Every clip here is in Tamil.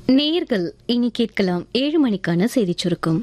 நேயர்கள் இனி கேட்கலாம் ஏழு மணிக்கான செய்திச் சுருக்கம்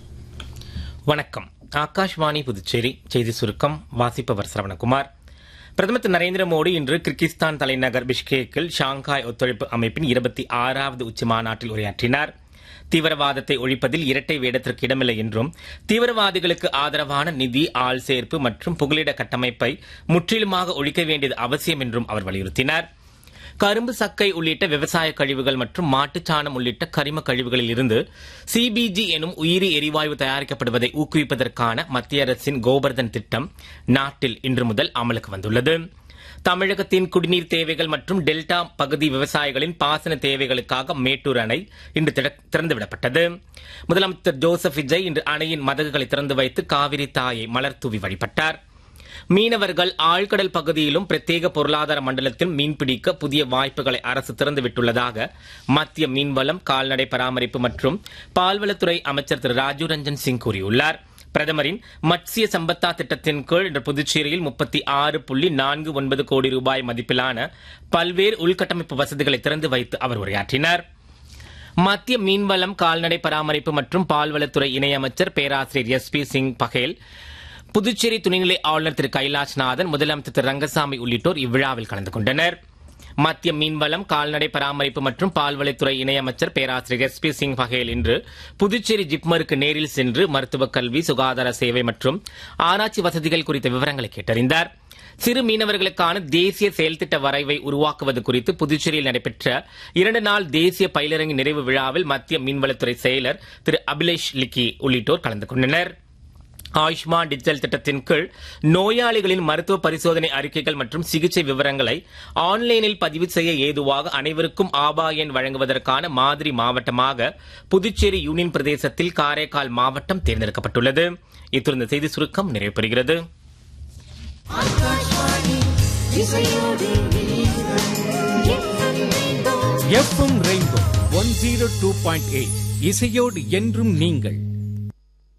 வணக்கம் ஆகாஷ்வாணி புதுச்சேரி செய்தி சுருக்கம் வாசிப்பவர் சரவணகுமார் பிரதமர் திரு நரேந்திர மோடி இன்று கிர்கிஸ்தான் தலைநகர் பிஷ்கேக்கில் ஷாங்காய் ஒத்துழைப்பு அமைப்பின் இருபத்தி ஆறாவது உச்சி மாநாட்டில் உரையாற்றினார் தீவிரவாதத்தை ஒழிப்பதில் இரட்டை வேடத்திற்கு இடமில்லை என்றும் தீவிரவாதிகளுக்கு ஆதரவான நிதி ஆள் சேர்ப்பு மற்றும் புகலிட கட்டமைப்பை முற்றிலுமாக ஒழிக்க வேண்டியது அவசியம் என்றும் அவர் வலியுறுத்தினார் கரும்பு சக்கை உள்ளிட்ட விவசாய கழிவுகள் மற்றும் மாட்டுச்சாணம் உள்ளிட்ட கரிம கழிவுகளில் இருந்து சிபிஜி எனும் உயிரி எரிவாயு தயாரிக்கப்படுவதை ஊக்குவிப்பதற்கான மத்திய அரசின் கோபர்தன் திட்டம் நாட்டில் இன்று முதல் அமலுக்கு வந்துள்ளது தமிழகத்தின் குடிநீர் தேவைகள் மற்றும் டெல்டா பகுதி விவசாயிகளின் பாசன தேவைகளுக்காக மேட்டூர் அணை இன்று திற- திறந்துவிடப்பட்டது முதலமைச்சர் ஜோசப் விஜய் இன்று அணையின் மதகுகளை திறந்து வைத்து காவிரி தாயை மலர் தூவி வழிபட்டார் மீனவர்கள் ஆழ்கடல் பகுதியிலும் பிரத்யேக பொருளாதார மண்டலத்திலும் மீன்பிடிக்க புதிய வாய்ப்புகளை அரசு திறந்துவிட்டுள்ளதாக மத்திய மீன்வளம் கால்நடை பராமரிப்பு மற்றும் பால்வளத்துறை அமைச்சர் திரு ராஜீவ் ரஞ்சன் சிங் கூறியுள்ளார் பிரதமரின் மத்சிய சம்பத்தா திட்டத்தின் கீழ் இன்று புதுச்சேரியில் முப்பத்தி ஆறு புள்ளி நான்கு ஒன்பது கோடி ரூபாய் மதிப்பிலான பல்வேறு உள்கட்டமைப்பு வசதிகளை திறந்து வைத்து அவர் உரையாற்றினார் மத்திய மீன்வளம் கால்நடை பராமரிப்பு மற்றும் பால்வளத்துறை இணையமைச்சர் பேராசிரியர் எஸ் பி சிங் பகேல் புதுச்சேரி துணைநிலை ஆளுநர் திரு கைலாஷ்நாதன் முதலமைச்சர் திரு ரங்கசாமி உள்ளிட்டோர் இவ்விழாவில் கலந்து கொண்டனர் மத்திய மீன்வளம் கால்நடை பராமரிப்பு மற்றும் பால்வளத்துறை இணையமைச்சர் பேராசிரியர் எஸ் பி சிங் பகேல் இன்று புதுச்சேரி ஜிப்மருக்கு நேரில் சென்று மருத்துவக் கல்வி சுகாதார சேவை மற்றும் ஆராய்ச்சி வசதிகள் குறித்த விவரங்களை கேட்டறிந்தார் சிறு மீனவர்களுக்கான தேசிய செயல்திட்ட வரைவை உருவாக்குவது குறித்து புதுச்சேரியில் நடைபெற்ற இரண்டு நாள் தேசிய பயிலரங்கின் நிறைவு விழாவில் மத்திய மீன்வளத்துறை செயலர் திரு அபிலேஷ் லிக்கி உள்ளிட்டோர் கலந்து கொண்டனர் ஆயுஷ்மான் டிஜிட்டல் திட்டத்தின் கீழ் நோயாளிகளின் மருத்துவ பரிசோதனை அறிக்கைகள் மற்றும் சிகிச்சை விவரங்களை ஆன்லைனில் பதிவு செய்ய ஏதுவாக அனைவருக்கும் ஆபா எண் வழங்குவதற்கான மாதிரி மாவட்டமாக புதுச்சேரி யூனியன் பிரதேசத்தில் காரைக்கால் மாவட்டம் தேர்ந்தெடுக்கப்பட்டுள்ளது இத்துடன் இந்த செய்தி சுருக்கம் நிறைவு பெறுகிறது FM Rainbow one zero two point eight இசையோடு என்றும் நீங்கள்